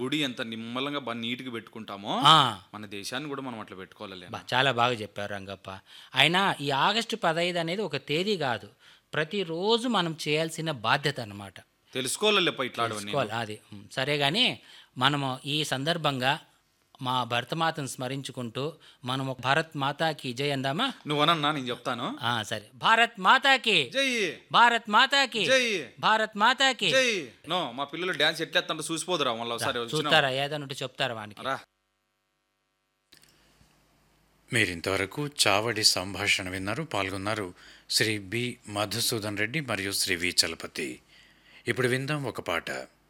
గుడి ఎంత నిమ్మలంగా బాగా నీట్గా పెట్టుకుంటామో ఆ, మన దేశాన్ని కూడా మనం అట్లా పెట్టుకోవాలి బా, చాలా బాగా చెప్పారు రంగప్ప అయినా ఈ ఆగస్టు పదహైదు అనేది ఒక తేదీ కాదు ప్రతిరోజు మనం చేయాల్సిన బాధ్యత అన్నమాట తెలుసుకోవాలి ఇట్లాడవన్నీ తెలుసుకోవాలి అది ఉమ్, సరే కానీ మనము ఈ సందర్భంగా మా భరతమాతను స్మరించుకుంటూ మనము భారత్ మాతాకి జై అందామా నువ్వు అనన్నా నేను చెప్తాను ఆ, సరే భారత్ మాతాకి జై భారత్ మాతాకి జై భారత్ మాతాకి జై నో మా పిల్లలు డాన్స్ ఎట్లేస్తుంటే చూసిపోదురా మళ్ళీ ఒకసారి వచ్చిన చూస్తారా ఏదైనా ఉంటే చెప్తారా వానికి రా మీరింతవరకు చావడి సంభాషణ విన్నారు పాల్గొన్నారు శ్రీ బి మధుసూదన్ రెడ్డి మరియు శ్రీ వి చలపతి ఇప్పుడు విందాం ఒక పాట